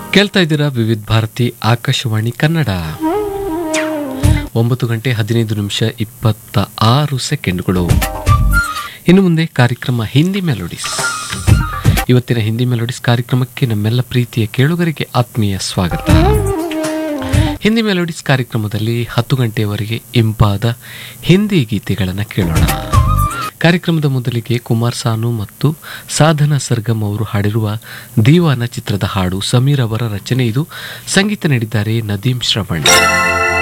ಕೇಳ್ತಾ ಇದ್ದೀರಾ ವಿವಿಧ ಭಾರತಿ ಆಕಾಶವಾಣಿ ಕನ್ನಡ ಒಂಬತ್ತು ಗಂಟೆ ಹದಿನೈದು ನಿಮಿಷ ಇಪ್ಪತ್ತ ಆರು ಸೆಕೆಂಡ್ಗಳು ಇನ್ನು ಮುಂದೆ ಕಾರ್ಯಕ್ರಮ ಹಿಂದಿ ಮೆಲೋಡಿಸ್ ಇವತ್ತಿನ ಹಿಂದಿ ಮೆಲೋಡಿಸ್ ಕಾರ್ಯಕ್ರಮಕ್ಕೆ ನಮ್ಮೆಲ್ಲ ಪ್ರೀತಿಯ ಕೇಳುಗರಿಗೆ ಆತ್ಮೀಯ ಸ್ವಾಗತ ಹಿಂದಿ ಮೆಲೋಡಿಸ್ ಕಾರ್ಯಕ್ರಮದಲ್ಲಿ ಹತ್ತು ಗಂಟೆಯವರೆಗೆ ಇಂಪಾದ ಹಿಂದಿ ಗೀತೆಗಳನ್ನು ಕೇಳೋಣ ಕಾರ್ಯಕ್ರಮದ ಮೊದಲಿಗೆ ಕುಮಾರ್ ಸಾನು ಮತ್ತು ಸಾಧನಾ ಸರ್ಗಮ್ ಅವರು ಹಾಡಿರುವ ದೀವಾನ ಚಿತ್ರದ ಹಾಡು ಸಮೀರ್ ಅವರ ರಚನೆ ಇದು ಸಂಗೀತ ನೀಡಿದ್ದಾರೆ ನದೀಂ ಶ್ರವಣ್